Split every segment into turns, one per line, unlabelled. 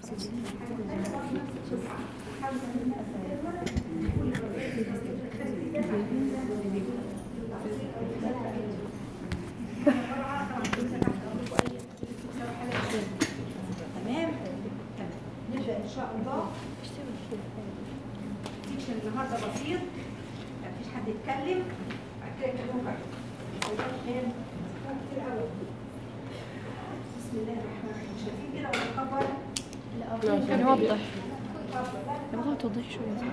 تمام نبدا ان شاء الله سيكشن النهارده بسيط مفيش حد يتكلم بعد كده يكلموا بعض السيدات كام كتير قوي بسم الله الرحمن الرحيم شايفين كده ولا كبر
كان يوضح يبغى توضيح شوية صح؟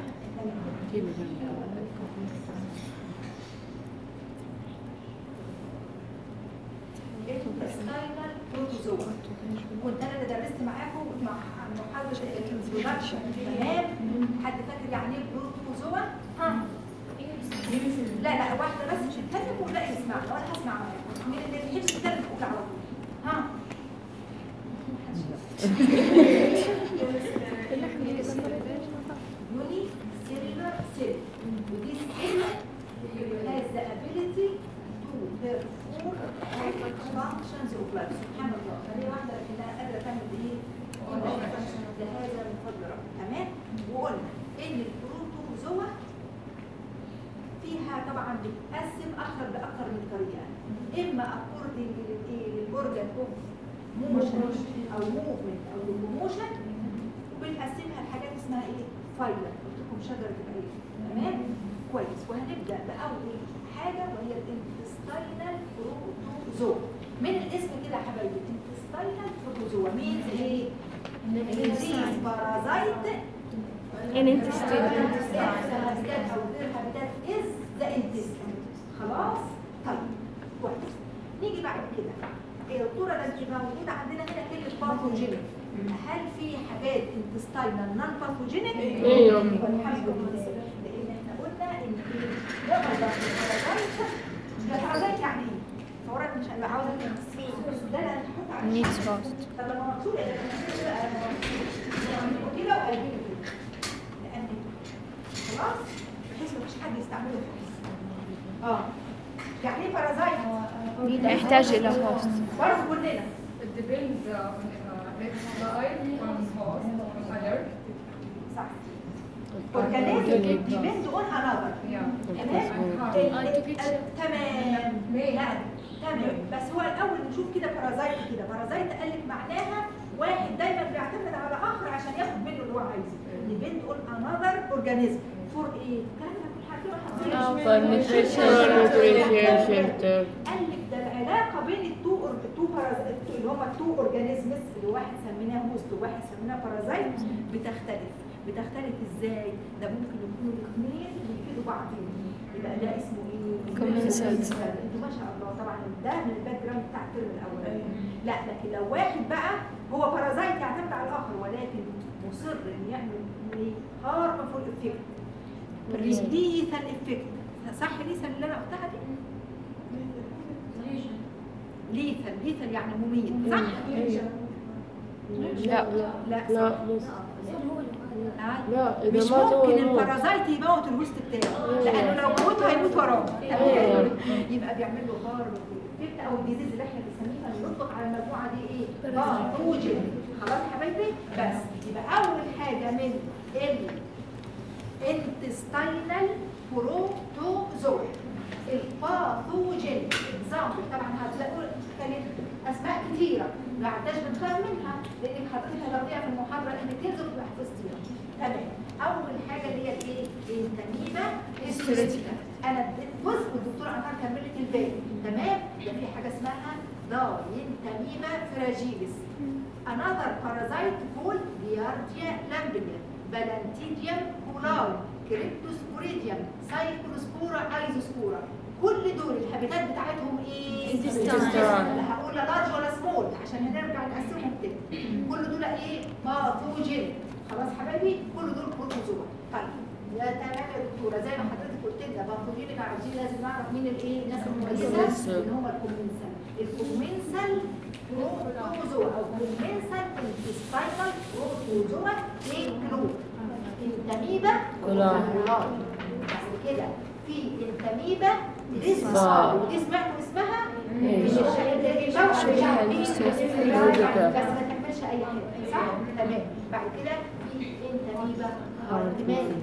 intestinal protozoa كنت انا اللي درست معاكم مع محاضره الانترودكشن تمام حد فاكر يعني ايه بروتوزوا ها لا لا واحده بس مش هتكلم والباقي يسمعنا وانا هسمع معاكم مين اللي بيحب يتكلم يقول على طول ها يوني سيلولار سيل ودي سيل has the ability to perform functions of life سبحان الله فهي واحده لكنها قادره تعمل ايه؟ ده هذا من فضل ربنا تمام وقلنا ان البروتوزوا فيها طبعا بتتقسم اكثر باكثر من طريقه اما اكوردنج للايه للاورجن اوف موشن او موفمنت او لوكوموشن وبنقسمها لحاجات اسمها ايه فايلر قلت لكم شجره العين تمام كويس وهنبدا باول حاجه وهي الانتستينال بروتوزوا من الاسم كده يا حبايبي انتستينال بروتوزوا مين ايه الديزيز بارازايت
يعني انت ستيل
الهابيتات او الهابيتات از ذا انتستين خلاص طيب كويس نيجي بعد كده إيه يا دكتوره ده انت موجوده عندنا هنا كلمه باثوجينيك هل في حاجات انتستينال نون باثوجينيك؟
ايوه.
والحمد لله لان احنا قلنا ان يقدر البارازايت ده بارازايت يعني ايه؟ فورات مش هبقى عاوزه ده انا هحط على
نيدز فاست
طب لما مقصود يا ده كده وقلبين كده لان خلاص بحيث ما فيش حد يستعمله خالص اه يعني ايه بارازايت
يحتاج الى هوست
برضه كلنا
It depends on uh, its type, on host, on alert.
صح اورجانيزم ديبند اون انذر
Yeah.
تمام
And
ال-
how-
ال- تمام لا تمام بس هو الاول نشوف كده بارازايت كده بارازايت قال لك معناها واحد دايما بيعتمد على اخر عشان ياخد منه اللي هو عايزه ديبند اون انذر اورجانيزم فور ايه الكلام ده كل حاجه
for nutrition nutrition shelter
قال لك ده العلاقه بين التو أور- التو بارازايت اللي هم التو اورجانيزمز اللي واحد سميناه هوست وواحد سميناه بارازايت بتختلف بتختلف ازاي ده ممكن يكونوا الاثنين بيفيدوا بعضهم يبقى ده اسمه ايه
Commensals.
انتوا ما شاء الله طبعا ده من الباك جراوند بتاع الترم الاولاني لا لكن لو واحد بقى هو بارازايت يعتمد على الاخر ولكن مصر ان يعمل هارمفول افكت ليثال افكت صح ليثال اللي انا قلتها دي ليثال ليثال يعني مميت صح
لا
لا
لا
صح. آه.
لا
مش
اذا ما
ممكن
تو
البارازايت يموت الهوست بتاعه لانه لو موته هيموت وراه
أيوة.
يبقى بيعمل له هارم افكت او الديزيز اللي احنا بنسميها اللي بنطلق على المجموعه دي ايه؟ باثوجين خلاص يا حبايبي بس يبقى اول حاجه من ال intestinal protozoa الباثوجين اكزامبل طبعا هتلاقوا كانت اسماء كتيره ما عدناش بنخاف منها لانك حطيتها توضيع في المحاضره انك تنزل وحفظتيها تمام اول حاجه اللي هي الايه؟ التميمه هيستوريتيكا انا اديت جزء والدكتوره انهار كملت الباقي تمام ده في حاجه اسمها داينتاميما فراجيلس another parasite called Giardia lambinia Balantidium coli كريبتوسبوريديوم سايكلوسبورا ايزوسبورا كل دول الهابيتات بتاعتهم ايه؟
Intestine.
لا هقول لا لارج ولا سمول عشان هنرجع نقسمهم تاني كل دول ايه؟ باثوجين خلاص حبايبي كل دول بروتوزوا طيب يا تمام يا دكتوره زي ما حضرتك قلت لنا باثوجين يبقى عايزين لازم نعرف مين الايه؟ الناس المميزه
الكومنسال.
اللي هم الكومنسال الكومنسال بروتوزوا او كومنسال انتستاينال بروتوزوا انكلود التميبه
كولاي.
كولاي. بعد كده في التميبه ديسبا
ديسبا.
ودي سمعتوا اسمها
إيه.
مش الش- الموشى بتاع
شبيهة
مين؟
للسوس.
بس ما تعملش اي حاجه صح تمام بعد كده في انتاميبا هاردماني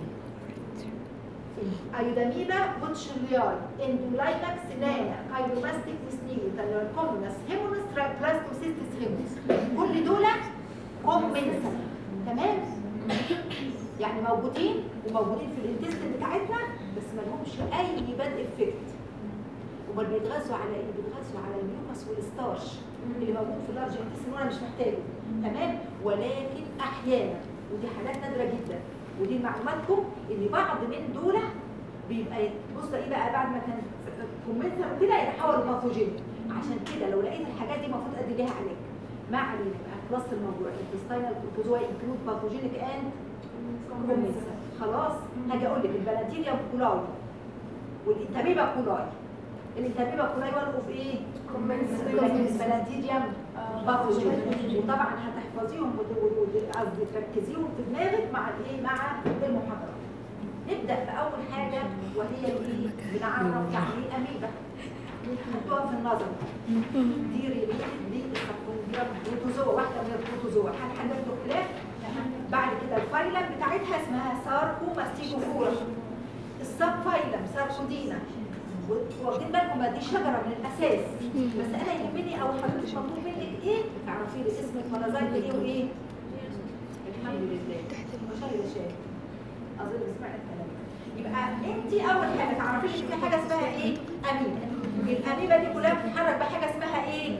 ايوداميبا بوتشوليار اندولايماكس لانا كايروماستيك وسنيو تاليركومونس هيمونس بلاستوسيستس هيمونس كل دول كومنسا تمام يعني موجودين وموجودين في الانتستين بتاعتنا بس ما لهمش اي باد افكت امال بيتغذوا على ايه بيتغذوا على الميوكس والستارش اللي موجود في اللارج انتستين وانا مش محتاجه تمام ولكن احيانا ودي حالات نادره جدا ودي معلوماتكم ان بعض من دول بيبقى بص ايه بقى بعد ما كان كومنتر وكده يتحول لباثوجين عشان كده لو لقيت الحاجات دي المفروض ادي ليها علاج ما علينا بقى خلاص الموضوع الانتستينال بروتوزوا انكلود باثوجينيك اند كومنسا خلاص هاجي اقول لك البلاتيريا كولاي والانتاميبا كولاي الانتاميبا كولاي وان اوف ايه؟ لكن البلاتيريا باثوجين وطبعا هتحفظيهم ود- ود- ود- قصدي تركزيهم في دماغك مع الايه؟ مع المحاضرات نبدا باول حاجه وهي الايه؟ بنعرف يعني ايه اميبا حطوها في النظر دي ريليتد للسبكونديا بروتوزوا واحده من البروتوزوا هل حدثوا خلاف؟ بعد كده الفايلم بتاعتها اسمها ساركوماستيجوفورا السب فايلم ساركودينا واخدين بالكم ما دي شجره من الاساس بس انا يهمني او حضرتك مطلوب منك ايه تعرفي لي اسم البارازايت ايه وايه الحمد لله ما شاء الله شايف اظن سمعت الكلام يبقى انت اول حاجه تعرفي لي في حاجه اسمها ايه اميبا الاميبا دي كلها بتتحرك بحاجه اسمها ايه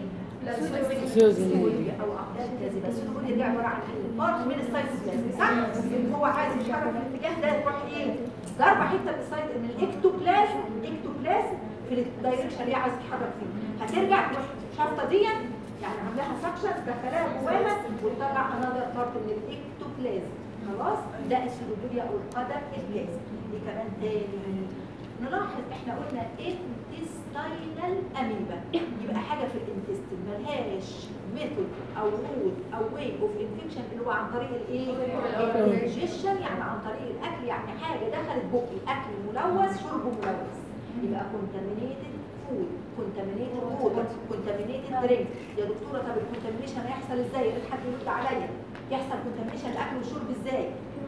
سوزن.
او اقدام كاذبه السودومونيا دي عباره عن ايه؟ بارت من السيتوبلازم صح؟ اللي هو عايز يتحرك في الاتجاه ده يروح ايه؟ ضربه حته من السيت من الاكتوبلازم اكتوبلازم في الدايركشن اللي هي عايز تتحرك فيه هترجع تروح الشفطه دي يعني عاملاها سكشن تدخلها جواها وتطلع انذر بارت من الاكتوبلازم خلاص؟ ده السودومونيا او القدم البلازم دي كمان تاني نلاحظ احنا قلنا intestinal اميبا يبقى حاجه في الانتستين ملهاش ميثود او رود او واي اوف انفكشن اللي هو عن طريق الايه؟ الانجيشن يعني عن طريق الاكل يعني حاجه دخلت بقي اكل ملوث شرب ملوث يبقى contaminated فود contaminated ووتر contaminated درينك يا دكتوره طب الكونتامينيشن هيحصل ازاي؟ يا ريت حد يرد عليا يحصل كونتامينيشن الاكل والشرب ازاي؟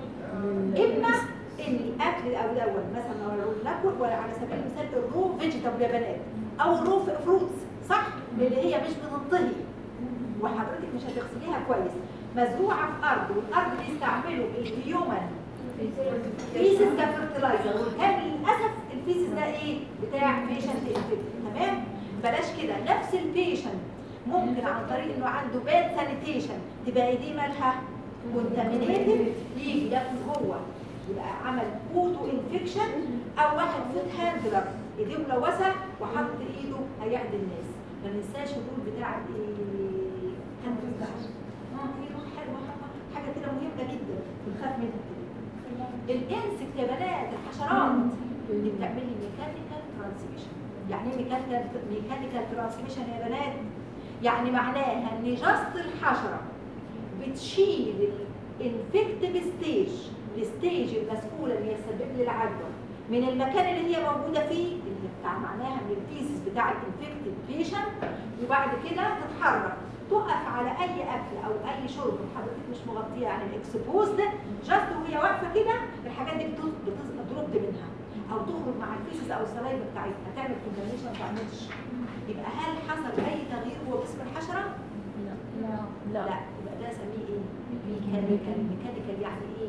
اما ان الاكل او الاول مثلا لو ناكل ولا على سبيل المثال الرو فيجيتابل يا بنات او الرو فروتس صح اللي هي مش بتنطهي وحضرتك مش هتغسليها كويس مزروعه في ارض والارض بيستعملوا الهيومن فيسز كفرتلايزر وكان للاسف الفيسز ده ايه بتاع بيشنت انفكت تمام بلاش كده نفس البيشنت ممكن عن طريق انه عنده باد سانيتيشن تبقى ايديه مالها كونتامينيتد يجي ياكل هو يبقى عمل اوتو انفكشن او واحد فود هاندلر ايديه ملوثه وحط ايده هيعدي الناس ما ننساش الرول بتاع ايه هاند ووش. اه في روح حلوه حاجه كده مهمه جدا بنخاف منها كده الانسكت يا بنات الحشرات اللي بتعمل لي ميكانيكال ترانسميشن يعني ايه ميكانيكال ميكانيكال ترانسميشن يا بنات يعني معناها ان جاست الحشره بتشيل الانفكتيف ستيج الستيج المسؤوله اللي يسبب لي العدوى من المكان اللي هي موجوده فيه اللي بتاع معناها من الفيسس بتاع الانفكتد بيشنت وبعد كده تتحرك تقف على اي اكل او اي شرب حضرتك مش مغطيه يعني الاكسبوزد جاست وهي واقفه كده الحاجات دي بتضرب منها او تخرج مع الفيسس او السلايفه بتاعتها تعمل كونتاميشن ما تعملش يبقى هل حصل اي تغيير جوه جسم الحشره؟
لا
لا يبقى ده اسميه ايه؟ ميكانيكال ميكانيكال يعني ايه؟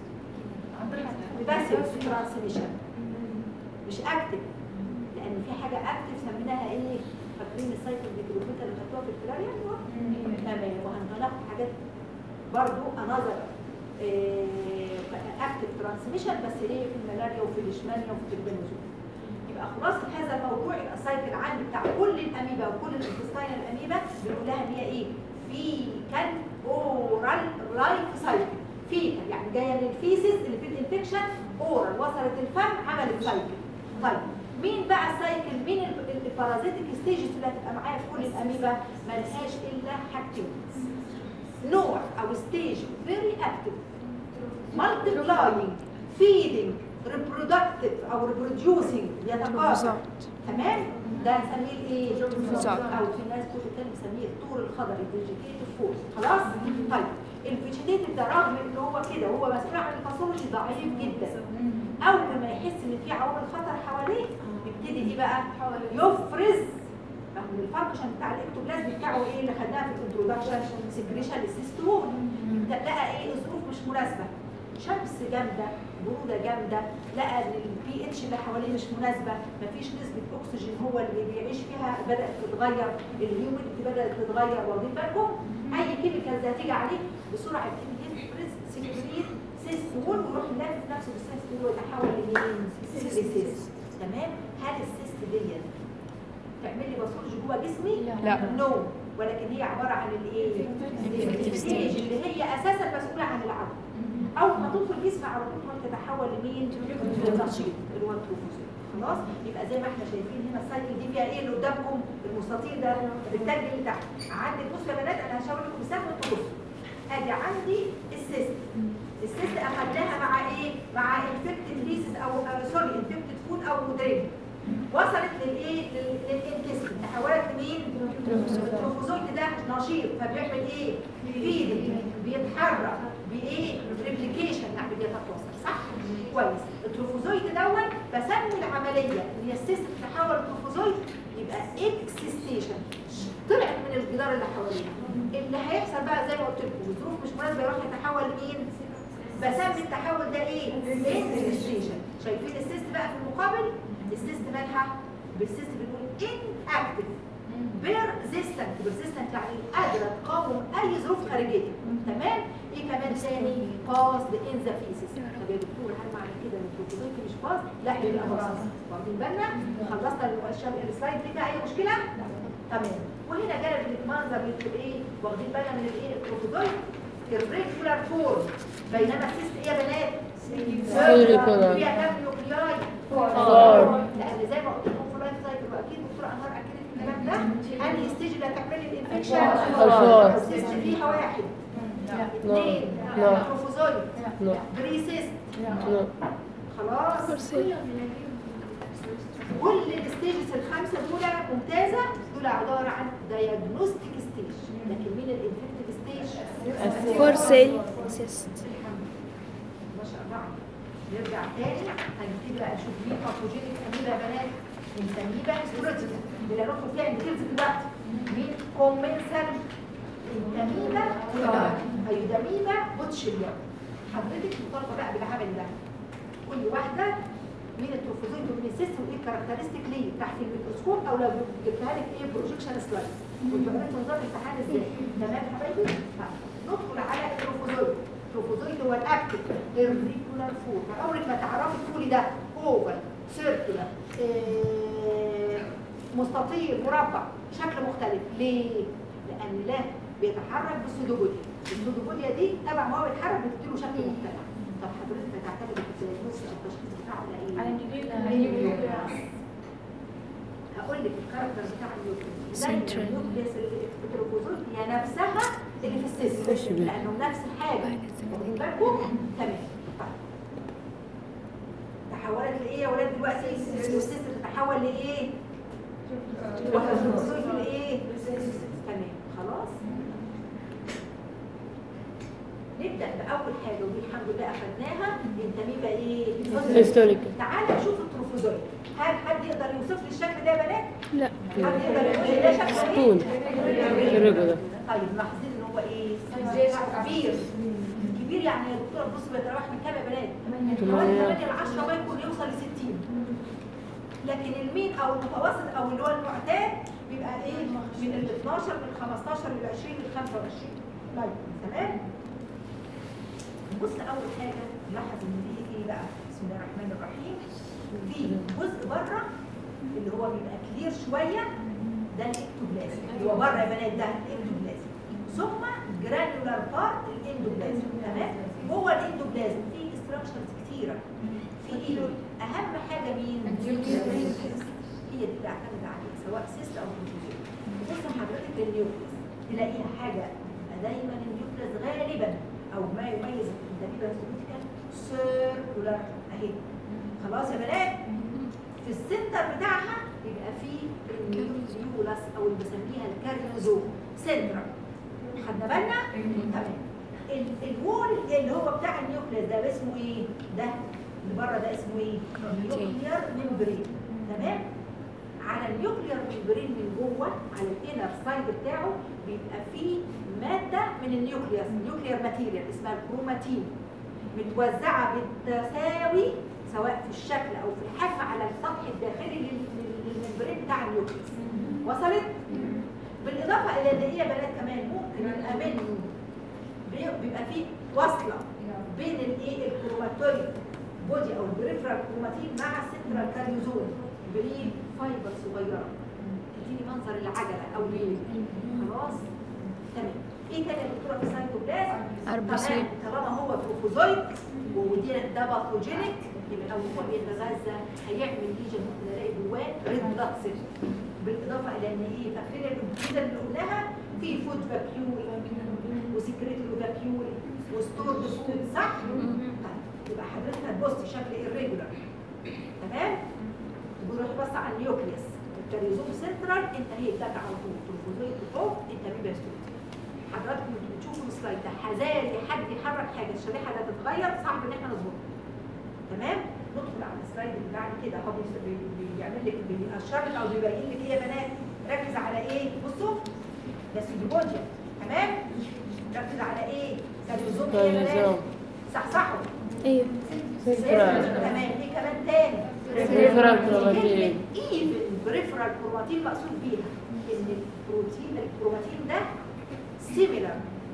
باسيف ترانسميشن مش اكتف لان في حاجه اكتف سميناها ايه؟ فاكرين السايكل بيكروميتر اللي خدتوها في الفلاريا؟ تمام وهناخد حاجات برضو انظر اكتف ترانسميشن بس ايه في الملاريا وفي الاشمانيا وفي البنزول يبقى خلاصه هذا الموضوع يبقى السايكل عندي بتاع كل الاميبا وكل الانتستاين الاميبا بنقول لها ان هي ايه؟ فيكال اورال لايف سايكل فيكال يعني جايه من الفيسز اللي في الانفكشن اورال وصلت الفم عملت سايكل طيب مين بقى السايكل مين البارازيتيك ستيجز اللي هتبقى معايا في كل الاميبا ملهاش الا حاجتين نوع او ستيج فيري اكتف multiplying feeding reproductive او reproducing يتكاثر تمام ده نسميه الايه
فيزار.
او في ناس بتقول كده بنسميه الطور الخضري فيجيتيف فورس خلاص طيب الفيجيتيتيف ده رغم ان هو كده هو مسؤول عن الباثولوجي ضعيف جدا اول ما يحس ان في عوامل خطر حواليه يبتدي ايه بقى يفرز رغم الفانكشن بتاع الاكتوبلازم بتاعه ايه اللي خدناها في الانترودكشن سكريشن للسيستول لقى ايه الظروف مش مناسبه شمس جامده بروده جامده لقى ان البي اتش اللي حواليه مش مناسبه مفيش نسبه اكسجين هو اللي بيعيش فيها بدات تتغير الهيوميديتي بدات تتغير واخدين بالكم اي كيميكال هتيجي عليه بسرعه يبتدي يفرز سكريت سيستول ويروح لافف نفسه بالسيستول ويتحول لمين؟ لسيست تمام هل السيست ديت تعمل لي باثولوجي جوه جسمي؟
لا.
نو ولكن هي عباره عن الايه؟ الستيج اللي هي اساسا مسؤوله عن العقل اول ما تدخل الجسم على طول تتحول لمين؟ للنشيط اللي هو التروفوزيت خلاص يبقى زي ما احنا شايفين هنا السايكل دي فيها ايه اللي قدامكم المستطيل ده بالتاج اللي تحت عندي بصوا يا بنات انا هشاور لكم مثال وانتوا بصوا ادي عندي السيست السيست اخدناها مع ايه؟ مع انفكتد ليسز او أو سوري انفكتد فود او مودرين وصلت للايه؟ لل- للانتستين تحولت لمين؟ التروفوزويد ده نشيط فبيعمل ايه؟ فيدنج بيتحرك بايه؟ ريبليكيشن يعني بيتكاثر صح؟ كويس التروفوزويد دون بسمي العمليه اللي هي السيست بتتحول لتروفوزويد يبقى اكسستيشن طلعت من الجدار اللي حواليها اللي هيحصل بقى زي ما قلت لكم الظروف مش مناسبه يروح يتحول لمين؟ بسمي التحول ده ايه؟ انسستيشن شايفين السيست بقى في المقابل السيست مالها بالسيست بنقول ان اكتف بيرزيستنت بيرزيستنت يعني قادره تقاوم اي ظروف خارجيه تمام ايه كمان تاني باست ان ذا فيسس طب يا دكتور هل معنى كده ان البروتوزويد مش باست لا يبقى باست واخدين بالنا خلصنا الشاب- السلايد دي فيها اي مشكله تمام وهنا جانب المنظر يكتب ايه واخدين بالنا من الايه البروتوزويد الريجولار فورم بينما السيست ايه يا بنات
Circular.
فيها كام نيوكلياي
Four.
لان زي ما قلت لكم في اللايف سايكل واكيد دكتور انهار اكدت الكلام ده انهي ستيج اللي هتعمل لي الانفكشن
الفور.
السيست فيها واحد اثنين
لا.
تروفوزويد
لا.
بريسيست
لا
خلاص كل الستيجز الخمسه دول ممتازه دول عباره عن دايجنوستيك ستيج لكن مين الانفكتيف ستيج؟
فور سيل سيست
ما شاء الله نرجع تاني هنبتدي بقى نشوف مين باثوجينيك اميبا يا بنات الاميبا سبورتيك اللي هندخل فيها ديتيلز دلوقتي مين كومنسال الاميبا ايوداميبا بوتشيليا حضرتك مطالبه بقى بالعمل ده كل واحده مين التروفوزويد ومين السيست وايه الكاركترستيك ليه تحت الميكروسكوب او لو جبتها لك ايه بروجيكشن سلايد وانتوا عرفتوا نظام الامتحان ازاي تمام يا حبايبي طيب، ندخل على التروفوزويد التروفوزويد هو الاكتف الريجولار فود عمرك ما تعرفي تقولي ده اوفر سيركولار مستطيل مربع شكل مختلف ليه؟ لان لا بيتحرك بالسودوبوديا السودوبوديا دي تبع ما هو بيتحرك بتديله شكل مختلف طب حضرتك هتعتمد في النص او التشخيص بتاعه على ايه؟ هقول لك الكاركتر بتاع النيوكليس دايما
Central.
النيوكليس التروفوزويد هي نفسها اللي في السيستم لانه نفس الحاجه واخدين بالكم تمام طيب. تحولت لايه يا ولاد دلوقتي السيستم تتحول لايه والتروفوزويد لايه تمام خلاص نبدا باول حاجه ودي الحمد لله اخذناها التميمه ايه
Historical.
تعالى نشوف التروفوزويد هل حد يقدر يوصف لي الشكل ده يا بنات
لا
حد يقدر يقول لي ده شكله
ستون
ايه
irregular
طيب ملاحظين ان هو ايه كبير كبير يعني يا دكتوره بص بيتراوح من كام يا بنات من حوالي 8 ل 10 ما يكون يوصل ل 60 لكن المين او المتوسط او اللي هو المعتاد بيبقى ايه من ال 12 من 15 لل 20 لل 25 طيب تمام بص اول حاجه نلاحظ ان دي ايه بقى بسم الله الرحمن الرحيم في جزء بره اللي هو بيبقى كلير شويه ده الاكتوبلازم اللي هو بره يا بنات ده الاكتوبلازم ثم جرانيولار بارت الاندوبلازم تمام جوه الاندوبلازم في ستراكشرز كتيره في ايه اهم حاجه مين النيوكليس هي دي اللي اعتمد عليها سواء سيست او بروتوزوم بص حضرتك للنيوكليس تلاقيها حاجه دايما النيوكليس غالبا او ما يميز الدبيبه السيروتيكال سيركولار اهي خلاص يا بنات في السنتر بتاعها يبقى فيه النيوكليولاس او اللي بسميها الكاريوزوم سنترال خدنا بالنا تمام ال- الوول اللي هو بتاع النيوكليس ده اسمه ايه؟ ده اللي بره ده اسمه ايه؟ نيوكلير ممبرين تمام؟ على النيوكلير ممبرين من جوه على الانر سايد بتاعه بيبقى فيه ماده من النيوكليوس النيوكلير ماتيريال اسمها الكروماتين متوزعه بالتساوي سواء في الشكل او في الحجم على السطح الداخلي لل- لل- للممبرين بتاع النيوكليوس وصلت؟ بالاضافه الى ان هي بنات كمان ممكن يبقى منه بي- بيبقى فيه وصله بين الايه الكروماتوري بودي او البريفرال كروماتين مع السنترال كاريوزوم بريد فايبر صغيره تديني منظر العجله او ليه خلاص تمام ايه تاني يا دكتوره في السايتوبلازم
RBC.
طبعاً طالما هو تروفوزويد ودي ده باثوجينيك يبقى لو هو بيتغذى هيعمل ليجن ممكن الاقي جواه ريد بلاد سيل بالاضافه الى ان ايه فاكرين الجديده اللي قلناها في فود فاكيول وسكريتري فاكيول وستورد فود صح؟ طيب يبقى حضرتك هتبصي شكل irregular تمام؟ وروح بص على النيوكليوس الكاريوزوم سنترال انت هي بتاعك على طول تروفوزويد فوق انت بيبقى حضراتكم انتوا بتشوفوا السلايد ده حذاري حد يحرك حاجه الشريحه اللي هتتغير صعب ان احنا نظبطها تمام ندخل على السلايد اللي بعد كده هو بيس- بي- بيعمل لك بيأشر لك او بيبين لك ايه يا بنات ركز على ايه بصوا ده سيديبونجيا تمام ركز على ايه كاريوزوم ايه يا بنات
كاريوزوم.
صحصحوا
ايوه
تمام ايه كمان تاني
Peripheral chromatin.
ايفن بريفرال كروماتين مقصود بيها ان البروتين الكروماتين ده سيميلر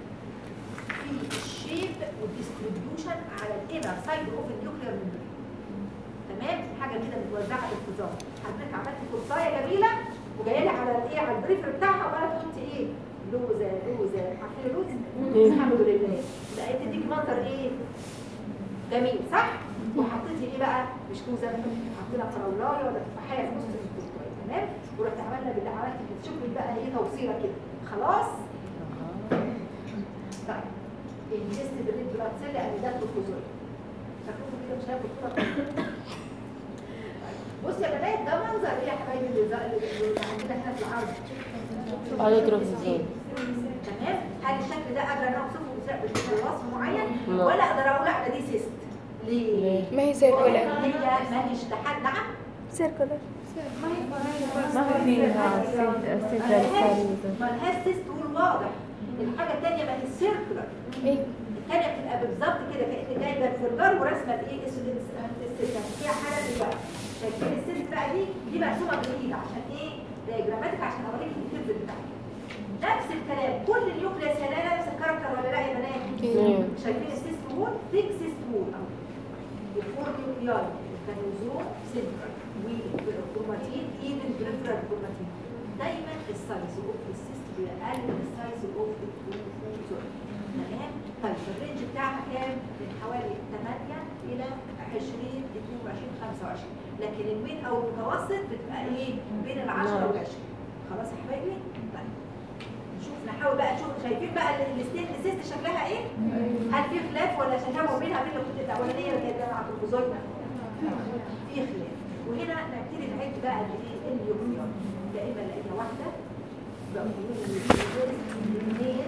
في الشيب والديستريبيوشن على الانر سايد اوف النيوكلير ميمبرين تمام حاجه كده متوزعه بانتظام حضرتك عملت كورسايه جميله وجايه لي على الايه على البريفر بتاعها وبقى قلت ايه لوزه لوزه عارفين اللوز الحمد لله بقيت تديك منظر ايه جميل صح وحطيتي ايه بقى مش لوزه حطينا فراولايه ولا تفاحيه في نص الكوبايه تمام ورحت عملنا باللي عملت كده شوفي بقى ايه توصيله كده خلاص طيب الجست بالريد بلاد سيل يعني ده التروفوزويد شكلكم كده مش هياخد صوره بص يا بنات ده منظر ايه يا حبايبي اللي زي- اللي عندنا هنا في العرض
هذا تروفوزويد.
تمام هل الشكل ده اقدر انا اوصفه بس- بوصف معين
لا.
ولا اقدر اقول لا ده دي سيست ليه؟
ليه؟
ما هي سيركولار
هي ماليش تحدي نعم
سيركولار
ما فيها ست ست الفريزة
ملهاش سيست تقول واضح الحاجه الثانيه ما هي سيركولار
ايوه
الثانيه بتبقى بالظبط كده كانك جايبه الفرجار ورسمه الايه السيست فيها حاله بقى شايفين السيست بقى دي دي مرسومه بالايد عشان ايه دايجراماتيك عشان اوريك الكيرف بتاعها نفس الكلام كل النيوكليس هنا نفس الكاركتر ولا لا يا بنات
ايوه
شايفين السيست وول ثيك سيست وول اهو الفور نيوكلياي الكانوزوم سنترال والكروماتين ايفن بريفرال كروماتين دايما السايز اوف السيست بيبقى اقل من السايز اوف الكروموزوم تمام طيب الرينج بتاعها كام من حوالي 8 الى 20 22 25 لكن المين او المتوسط بتبقى ايه بين ال 10
نعم.
وال 20 خلاص يا حبايبي طيب نشوف نحاول بقى نشوف شايفين بقى ال- الستين السيست شكلها ايه هل في خلاف ولا شكلها وبينها بين اللي كنت الاولانيه اللي كانت مع التروفوزويد في خلاف وهنا نبتدي نعد بقى الايه النيوكليون دائما لقينا واحده بقوا يقولوا اثنين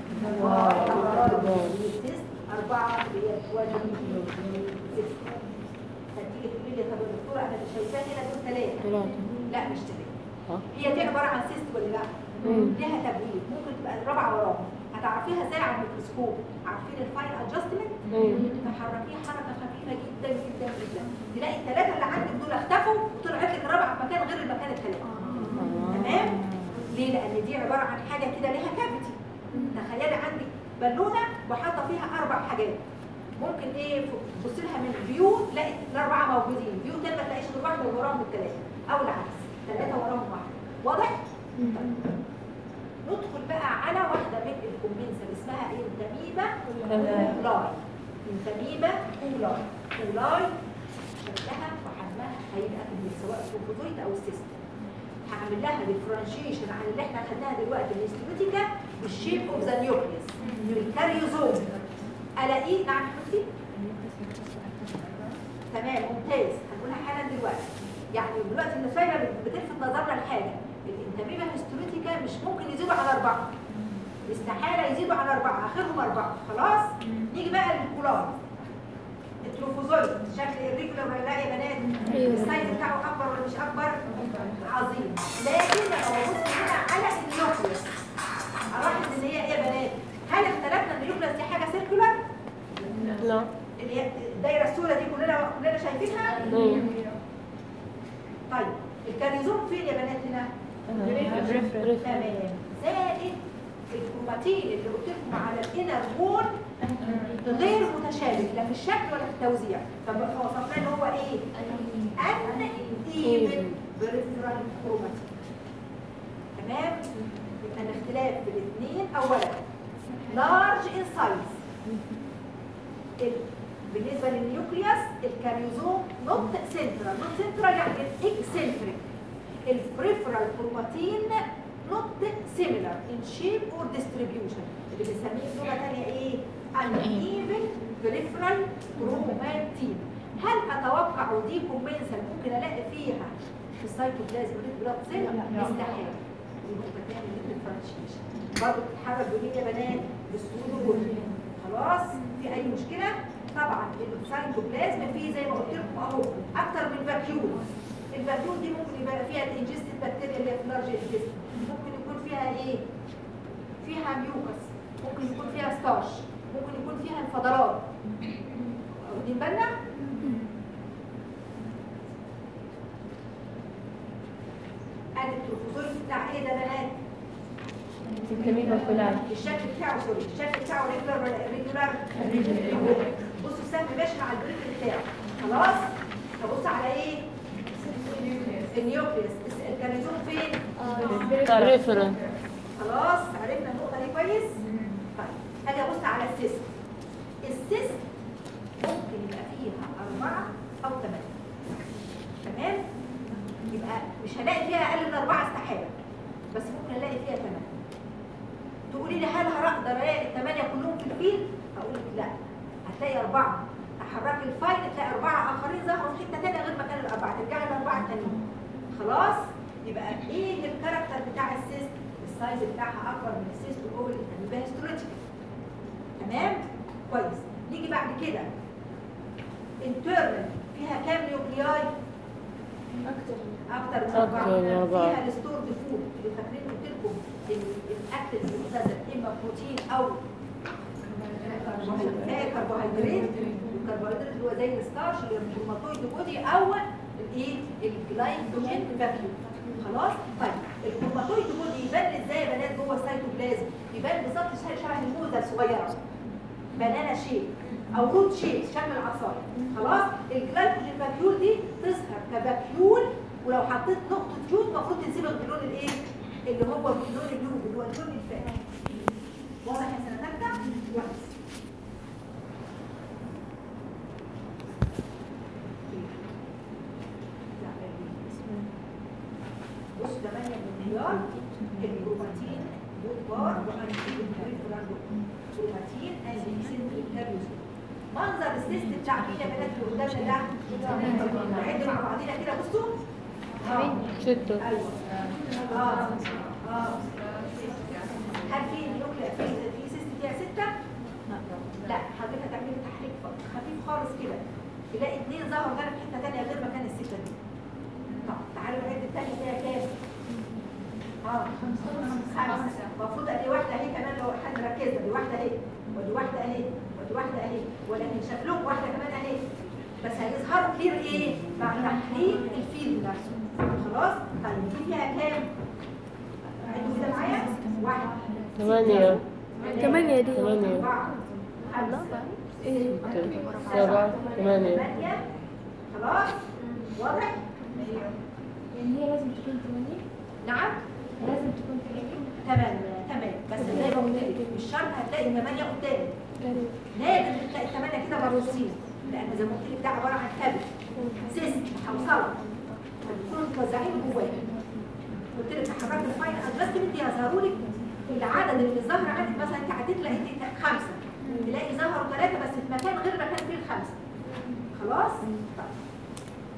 أربعة بيتواجهوا ستة فتيجي تقولي لي طب يا دكتورة أنا مش شايفاه هنا دول ثلاثة
ثلاثة
لا مش ثلاثة
ها؟
هي دي عبارة عن سيست ولا لا؟
مم.
ليها تبويب ممكن تبقى الرابعة وراها هتعرفيها ازاي على الميكروسكوب عارفين الفاين ادجستمنت
مم.
تحركيه حركة خفيفة جدا جدا جدا تلاقي الثلاثة اللي عندك دول اختفوا وطلعت لك الرابعة في مكان غير المكان الثلاثة تمام؟ ليه؟ لأن دي عبارة عن حاجة كده ليها كافيتي تخيلي عندك بالونة وحاطة فيها أربع حاجات ممكن ايه تبص لها من فيو تلاقي الأربعة موجودين فيو تاني ما تلاقيش غير واحدة وراهم الثلاثة أو العكس ثلاثة وراهم واحدة واضح؟ ندخل بقى على واحدة من الكومبنسل اسمها انتميبا اولاي انتميبا اولاي اولاي شكلها وحجمها هيبقى في سواء الكومبوزيت او السيستم هعمل لها ديفرنشيشن عن اللي احنا خدناها دلوقتي الاستروتيكا بالشيب اوف ذا نيوكليس الكاريوزوم الاقيه نعم حبيبتي تمام ممتاز هنقولها حالا دلوقتي يعني دلوقتي النسايبه بتلفت نظرنا لحاجه الانتاميبا هيستوليتيكا مش ممكن يزيدوا على اربعه استحاله يزيدوا عن اربعه اخرهم اربعه خلاص نيجي بقى للكولار التروفوزويد شكل الريجولار ولا لا يا بنات
أيوة.
السايز بتاعه اكبر ولا مش اكبر عظيم لكن لو ببص هنا على النيوكليوس الاحظ ان هي ايه يا بنات هل اختلفنا ان النيوكليوس دي حاجه سيركولار
لا
اللي هي الدايره السوداء دي كلنا كلنا شايفينها
أيوة.
طيب الكاريزوم فين يا بنات هنا
ريفرنس
تمام زائد الكروماتين اللي قلت لكم على الانر وول غير متشابه لا في الشكل ولا في التوزيع فوصفناه ان هو ايه ان ايفن بريفرال كروماتين تمام يبقى الاختلاف في الاثنين اولا لارج ان سايز بالنسبه للنيوكليوس الكاريوزوم نوت سنترال نوت سنترال يعني اكسنتريك البريفرال كروماتين نوت سيميلار ان شيب اور ديستريبيوشن اللي بنسميه بلغه ثانيه ايه uneven peripheral chromatin هل اتوقع دي كومنسل ممكن الاقي فيها في السيتوبلازم ريد بلاد سيل استحاله يبقى بتعمل ديفرنشيشن برضه بتتحرك بمين يا بنات بالسودو خلاص في اي مشكله طبعا السيتوبلازم فيه زي ما قلت لكم اهو اكتر من فاكيول الفاكيول دي ممكن يبقى فيها الانجستد بكتيريا اللي هي في لارج انجستد ممكن يكون فيها ايه فيها ميوكس ممكن يكون فيها ستارش ممكن يكون فيها الفضلات واخدين بالنا ادي التروفوزويد بتاع ايه ده بنات
سنتميبا كلها
الشكل بتاعه سوري الشكل بتاعه ريجولار ولا ريجولار بصوا السهم ماشي مع البريك بتاعه خلاص هبص على ايه النيوكليوس الكاريزوم فين
ريفرنس
خلاص عرفنا النقطه دي كويس طيب هاجي ابص على السيست السيست ممكن يبقى فيها أربعة أو ثمانية تمام يبقى مش هلاقي فيها أقل من أربعة استحالة بس ممكن ألاقي فيها ثمانية تقولي لي هل هقدر ألاقي الثمانية كلهم في الفيل؟ هقول لك لا هتلاقي أربعة تحركي الفايل تلاقي أربعة آخرين ظهروا في حتة تانية غير مكان الأربعة ترجعي للأربعة التانيين خلاص يبقى إيه الكاركتر بتاع السيست؟ السايز بتاعها أكبر من السيست والأوفر يبقى هيستولوجيكال تمام؟ كويس نيجي بعد كده انترنال فيها كام نيوكلياي؟ اكتر اكتر من
أكتر من
اربعه
أربعة.
فيها الستور فود اللي فاكرين قلت لكم ال- الاكل المختزن اما بروتين او كربوهيدرات كربوهيدرات الكربوهيدرات اللي هو زي الستارش اللي الروماتويد بودي او الايه الجلايكوجين فاكيوم خلاص طيب الروماتويد بودي يبان ازاي يا بنات جوه السيتوبلازم يبان بالظبط شبه الموزه الصغيره بنانا شيب او روت شيب شكل العصايه خلاص الجلايكوجين فاكيول دي تظهر كفاكيول ولو حطيت نقطه يود المفروض تنسبق باللون الايه اللي هو باللون اليود اللي هو اللون الفاتح واضح يا سنه ثالثه كويس بص ده مانيا بالخيار الكروماتين دوت بار وانتيجين كريفرال كروماتين انتيجين كريفرال منظر السيست بتاع مين يا بنات اللي قدامنا ده نعد مع بعضينا كده بصوا اه
ستة
ايوه اه اه هل في نيوكليا في في سيست فيها ستة؟ لا حضرتك هتعملي تحريك خفيف خالص كده تلاقي اثنين ظهروا غير في حته ثانيه غير مكان الستة دي طب تعالوا نعد الثانيه فيها كام؟ اه خمسة المفروض ادي واحدة اهي كمان لو حد ركزنا دي واحدة اهي ودي واحدة اهي ودي واحدة اهي ولكن شكلهم واحدة كمان اهي بس هيظهروا كتير ايه؟ مع تحريك الفيل نفسه خلاص؟ طيب دي فيها كام؟ عدوا كده معايا؟ واحد
ثمانية
ثمانية دي
ثمانية
أربعة خمسة
ستة سبعة ثمانية
ثمانية خلاص؟ واضح؟
يعني هي لازم تكون ثمانية
نعم؟
لازم تكون ثمانية
تمام تمام بس زي ما قلت لك مش شرط هتلاقي ثمانية قدامك لازم تلاقي ثمانية كده مرصوصين لأن زي ما قلت لك ده عبارة عن كبد سيست حوصلة فبيكونوا متوزعين جواه قلت لك حركت الفاين ادجستمنت يظهروا لك العدد اللي ظهر عندك مثلا انت عديت لقيت خمسة تلاقي ظهروا ثلاثة بس في مكان غير مكان فيه الخمسة خلاص؟ طيب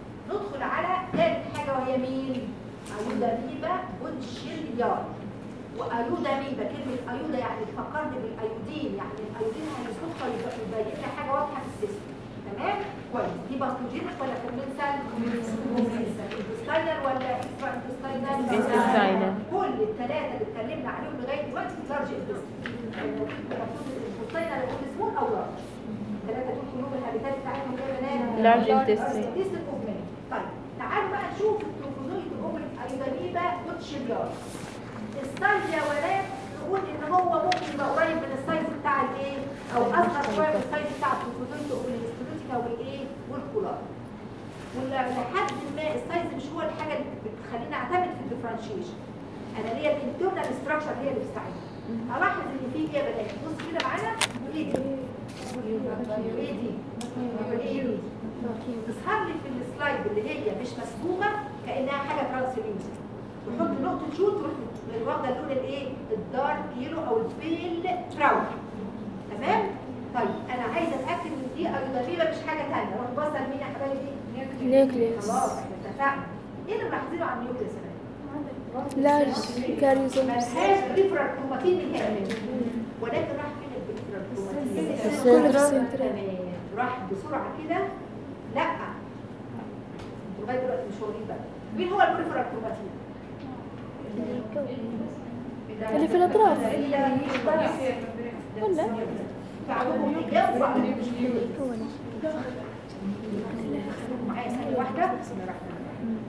ندخل على ثالث حاجة وهي مين؟ عيودة ريبة بوتشيليار وايوداميبا كلمه ايودا يعني تفكرني بالايودين يعني الايودين هيسكر يبين لي حاجه واضحه في السيستم تمام كويس دي باثوجينيك ولا كومنسال كومنسال انتستاينال ولا اكسترا انتستاينال
Intestinal.
كل الثلاثه اللي اتكلمنا عليهم لغايه دلوقتي لارج انتستين المفروض الانتستاينال يكون سمول او لارج الثلاثه دول كلهم الهابيتات بتاعتهم ايه يا بنات
Large intestine.
intestine of man. طيب تعالوا بقى نشوف التروفوزويد اوبريك ايوداميبا كوتشيبيار السايز يا ولاد نقول ان هو ممكن يبقى قريب من السايز بتاع الايه او اصغر شويه من السايز بتاع التروفوزويد اوبريك السبلوتيكا والايه والكولار ولا لحد ما السايز مش هو الحاجه اللي بتخليني اعتمد في الديفرنشيشن انا ليا الانترنال ستراكشر هي اللي بتساعدني الاحظ ان في ايه يا بنات بص كده معانا وايه دي وايه دي وايه دي تظهر لي في السلايد اللي هي مش مسبوقه كانها حاجه ترانسليوسنت وحط نقطه شوت تروح واخده اللون الايه الدارك يلو او البيل براون تمام طيب انا عايزه اتاكد ان دي ايوداميبا مش حاجه ثانيه روح بصل مين يا حبايبي
نيوكليوس
خلاص احنا اتفقنا ايه اللي ملاحظينه عن النيوكليس يا بنات؟
لارج كاريزومز
ملهاش بريفرال كروماتين نهائي ولكن راح فين البريفرال كروماتين
كله في السنتر
تمام راح بسرعه كده لا انتوا لغايه دلوقتي مش واخدين بالكم مين هو البريفرال كروماتين
اللي في الأطراف.
ولا بعضهم إجابة وبعضهم مش
هو ده.
معايا ثانية واحدة بسم الله الرحمن الرحيم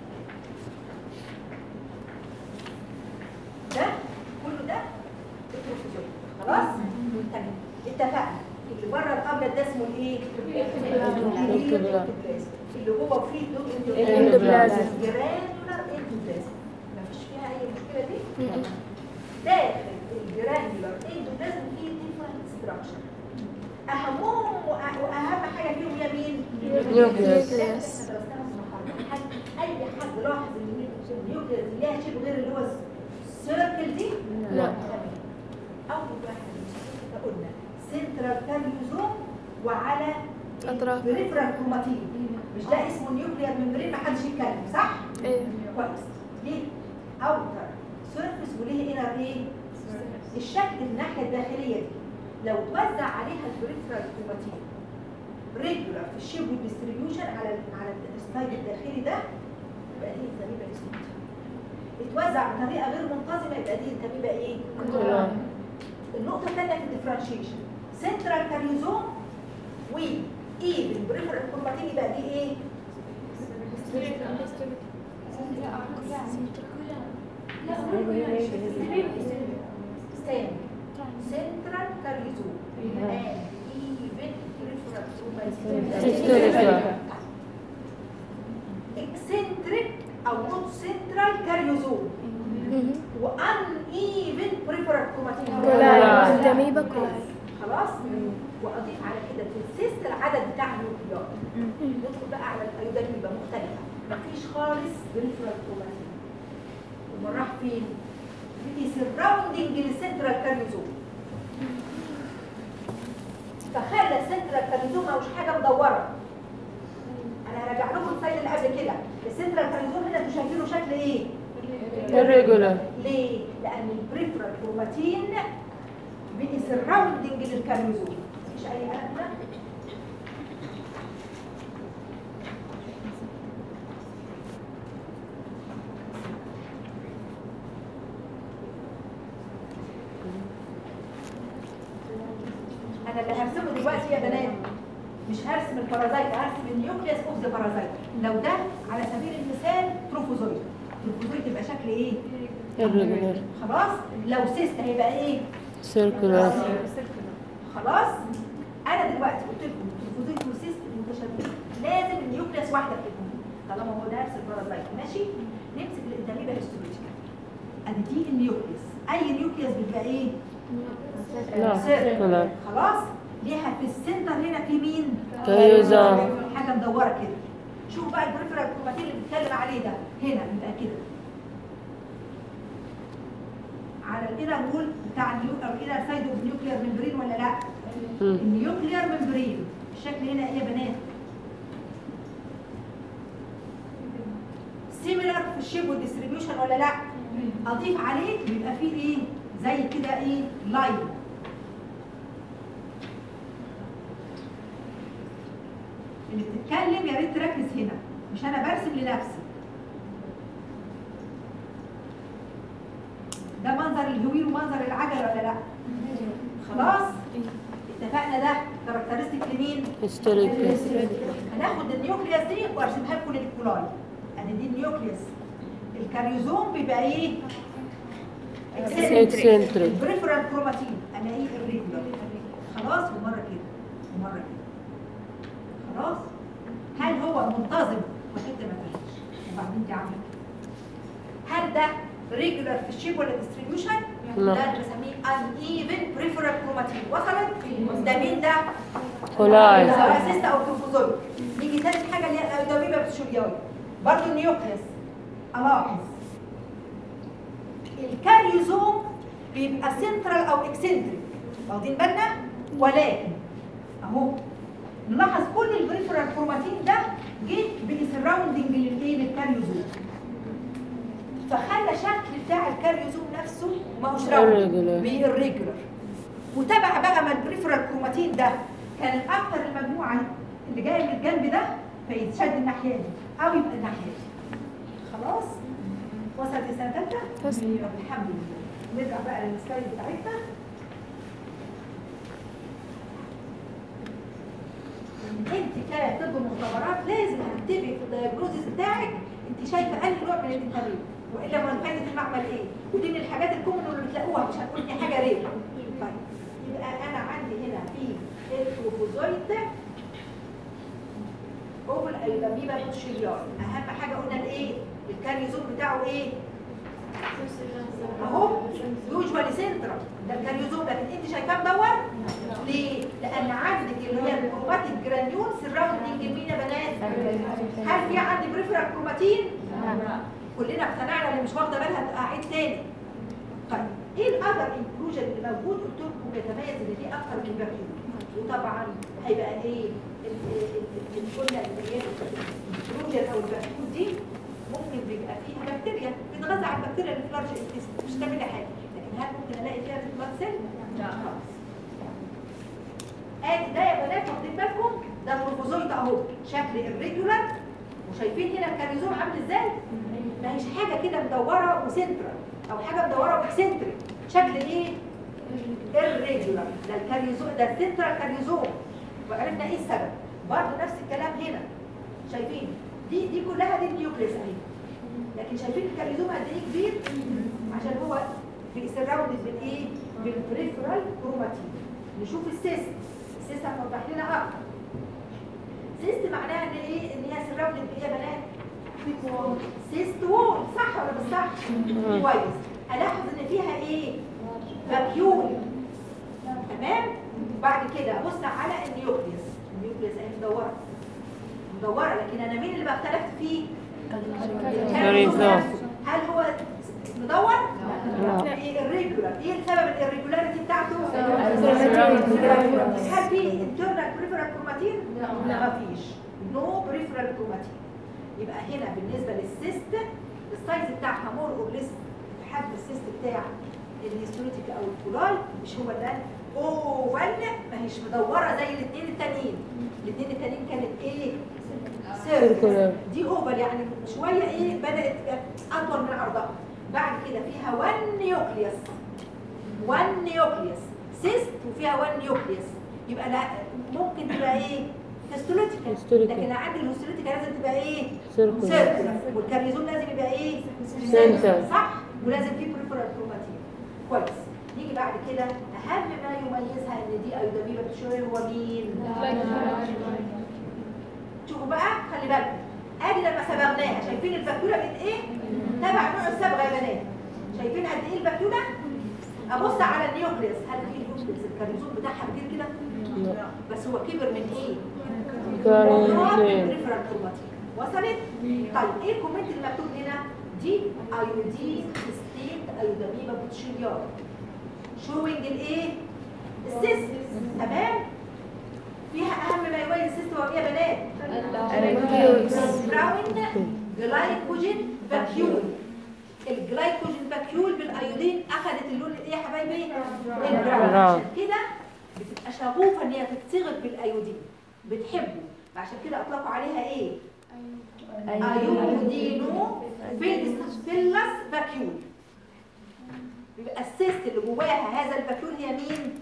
ده كله ده التروفوزوم خلاص تمام اتفقنا اللي بره الابيض ده اسمه الايه؟
الإندوبلازم.
اللي هو فيه
الإندوبلازم.
جرانيولار اندوبلازم مفيش فيها اي مشكله دي؟
م-م.
داخل الجرانيولار اندوبلازم فيه ديفرنت ستراكشر اهمهم وأ- واهم حاجه فيهم هي مين؟
نيوكليوس.
نيوكليوس.
اي حد لاحظ ان النيوكليوس دي ليها شيء غير اللي هو السيركل دي
لا.
تمام. اول واحد إحنا قلنا سنترال كاريوزوم وعلى
أطراف.
بريفرال كروماتين مش ده اسمه نيوكليير ممبرين ما حدش يتكلم صح
ايه
كويس ليه اوتر سيرفيس وليه انر ايه الشكل الناحيه الداخليه دي لو توزع عليها البريفرال كروماتين ريجولار في الشيب والديستريبيوشن على على السلايد الداخلي ده يبقى دي التميمه اسمها اتوزع بطريقه غير منتظمه يبقى دي التميمه ايه
كولار.
النقطه الثانيه في الديفرنشيشن سنترال كاريوزوم و ايفن بريفرال كروماتين يبقى دي ايه ستاند سنترال كاريوزوم and even peripheral
هيستوريكال.
eccentric او not central كاريوزوم
م-م.
وان ايفن بريفرال كروماتين
كولاي تميبا كولاي
خلاص واضيف على كده في السيست العدد بتاع النيوكليار ندخل بقى على الايوداميبا مختلفه مفيش خالص بريفرال كروماتين امال راح فين؟ في سراوندنج للسنترال كاريوزوم فخلى السنترال كاريوزوم مش حاجه مدوره انا هرجع لكم السلايد اللي قبل كده السنترال كاريوزوم هنا انتوا شايفينه شكل ايه؟
الريجولار.
ليه؟ لأن البريفرال كروماتين بقي سراوندنج للكاريوزوم مفيش أي قلق هنا؟ أنا اللي هرسمه دلوقتي يا بنات مش هرسم البارازايت هرسم النيوكليوس اوف ذا بارازايت لو ده على سبيل المثال تروفوزويد تروفوزويد يبقى شكل ايه؟
الريجولار.
خلاص لو سيست هيبقى ايه
سيركولار.
خلاص انا دلوقتي قلت لكم التروفوزويد والسيست متشابهين لازم النيوكليوس واحده فيهم طالما هو ده نفس البارازايت ماشي نمسك الانتاميبا هيستولوجيكا ادي دي النيوكليوس اي نيوكليوس بيبقى ايه
لا سيركولار.
خلاص ليها في السنتر هنا في مين
كاريوزوم.
حاجه مدوره كده شوف بقى البريفرال كروماتين اللي بنتكلم عليه ده هنا يبقى كده على الانر وول بتاع النيو او الانر سايد اوف نيوكليير ممبرين ولا لا
مم.
النيوكليير ممبرين الشكل هنا ايه يا بنات سيميلر في الشيب والديستريبيوشن ولا لا اضيف عليه بيبقى فيه ايه زي كده ايه لاين اللي بتتكلم يا ريت تركز هنا مش انا برسم لنفسي ده منظر الهويل ومنظر العجله ولا لا خلاص اتفقنا ده كاركترستيك لمين
هيستوريكال
هناخد النيوكليوس دي وارسمها لكم للكولاي ادي دي النيوكليوس الكاريوزوم بيبقى ايه
Eccentric.
البريفرال كروماتين انا ايه الريجولار خلاص ومره كده ومره كده خلاص هل هو منتظم وحته ما فيش وبعدين دي عامله كده هل ده ريجولار في الشيب ولا ديستريبيوشن
لا.
ده اللي بسميه ان ايفن بريفرال كروماتين وصلت ده مين ده
كولاي
سواء سيست او تروفوزويد نيجي تالت حاجه اللي هي الايودوميبا بتشولياي برضه النيوكليس الاحظ الكاريوزوم بيبقى سنترال او اكسنتريك واخدين بالنا ولكن اهو نلاحظ كل البريفرال كروماتين ده جه بالسراوندنج للايه للكاريوزوم فخلى شكل بتاع الكاريوزوم نفسه ما هوش راوند
Irregular.
بالريجولار وتابع بقى ما البريفرال كروماتين ده كان اكتر المجموعه اللي جايه من الجنب ده فيتشد الناحيه دي او يبقى الناحيه دي خلاص وصلت السنه ثالثه
وصلت.
طب الحمد لله نرجع بقى للسلايد بتاعتنا انت كطب مختبرات لازم هتكتبي في الدايجنوزيس بتاعك انت شايفه انهي نوع من الانترفيو والا ما فايده المعمل ايه ودي من الحاجات الكومن اللي بتلاقوها مش هتقول دي حاجه رير طيب يبقى انا عندي هنا في التروفوزويت اوفل ايوداميبا بوتشيليار اهم حاجه قلنا الايه الكاريزوم بتاعه ايه اهو يوجوالي سنترال ده الكاريوزوم لكن انت شايفاه مدور ليه؟ لان عندك اللي هي الكروماتيك جرانيول سراوندنج مين يا بنات؟ هل في عندي بريفرال كروماتين؟ كلنا اقتنعنا اللي مش واخده بالها اعيد تاني طيب ايه الاذر انكلوجن اللي موجود قلت لكم يتميز ان فيه اكتر من فاكيوم وطبعا هيبقى ايه ال- ال- ال- الكلة اللي هي الانكلوجن او الفاكيوم دي ممكن بيبقى فيها بكتيريا بتتغذى على البكتيريا اللي في لارج انتستين مش تعمل حاجه لكن هل ممكن الاقي فيها ريد سيل؟ لا خالص ادي ده يا بنات واخدين بالكم ده التروفوزويد اهو شكل الريجولار وشايفين هنا الكاريزوم عامل ازاي؟ ما هيش حاجه كده مدوره وسنترال او حاجه مدوره واكسنتريك شكل ايه؟ الريجولار ده الكاريزوم ده السنترال كاريزوم وعرفنا ايه السبب برضه نفس الكلام هنا شايفين دي دي كلها دي النيوكليس اهي لكن شايفين الكاريزوم قد ايه كبير عشان هو بيسراوند بالايه بالبريفرال كروماتين نشوف السيست السيست هتوضح لنا اكتر سيست معناها ان ايه ان هي سراوند بايه يا بنات سيست وول صح ولا مش صح كويس الاحظ ان فيها ايه فاكيول تمام بعد كده ابص على النيوكليس النيوكليس اهي مدوره مدوره لكن انا مين اللي بقى اختلفت فيه
كاريزوم.
هل هو مدور
لا.
ايه الريجولار ايه السبب الريجولاريتي بتاعته
Surrounding.
هل في internal peripheral chromatin لا مفيش نو peripheral chromatin يبقى هنا بالنسبه للسيست السايز بتاعها مور اور ليس حجم السيست بتاع الهيستوريتيك او الكولاي مش هو ده اوفال ما هيش مدوره زي الاثنين التانيين الاثنين التانيين كانت ايه
Circular.
سيركل دي اوفال يعني شويه ايه بدات اطول من عرضها بعد كده فيها 1 نيوكليوس 1 نيوكليوس سيست وفيها 1 نيوكليوس يبقى لا ممكن تبقى ايه هيستوليتيكال
Histological.
لكن عندي الهيستوليتيكال لازم تبقى ايه
Circular.
سيركل والكاريزوم لازم يبقى ايه
Center.
صح ولازم فيه بريفرال كروماتين كويس نيجي بعد كده اهم ما يميزها ان دي ايوداميبا بتشوي هو مين شوفوا بقى خلي بالكم ادي لما صبغناها شايفين البكتوره بقت ايه تبع نوع الصبغه يا بنات شايفين قد ايه البكتوره ابص على النيوكليوس هل في النيوكليوس الكاريزوم بتاعها كبير كده
لا.
بس هو كبر من ايه
كاريزوم.
peripheral chromatin. وصلت طيب ايه الكومنت اللي مكتوب هنا دي ايودين ستيت ايوداميبا بوتشيليار شوينج الايه السيست تمام فيها اهم ما يميز السيست هو ايه يا بنات براون جلايكوجين فاكيول الجلايكوجين باكيول بالايودين اخذت اللون الايه يا حبايبي
براون.
البراون عشان كده بتبقى شغوفه ان هي تتصيغ بالايودين بتحبه عشان كده اطلقوا عليها ايه ايودينو فيلس باكيول يبقى السيست اللي جواها هذا الباكيول هي مين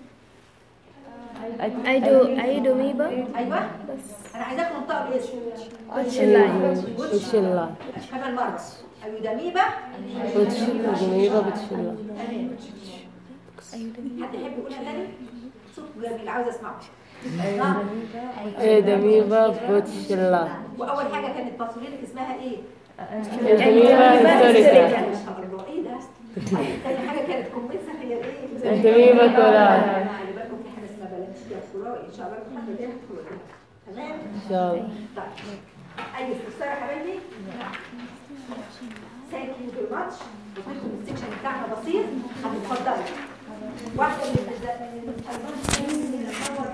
أيدو أيدو ميبا
ايوه
بس
انا عايزاكم تنطقوا الاسم
بوتشلاي
بتشلا
كمان مره ايوداميبا
بتشلا جميلة بتشلا
تمام حد يحب يقولها تاني صوت جميل عاوز اسمعه آه.
ايه دميبة بتشلا
واول حاجه كانت باثولينك اسمها ايه
دميبة هيستوريكا
ما شاء الله ايه ده تاني حاجه كانت كوميسا هي ايه
دميبة كولاي
خلي بالكم في حاجه اسمها بلانشيا كولاي ان شاء الله الحمد لله هتقولها تمام
ان شاء الله
طيب اي استفسار يا حبايبي ثانك يو فيري ماتش وفيكم السكشن بتاعنا بسيط هتتفضلوا واحده من الز- من الحيوانات اللي بتصور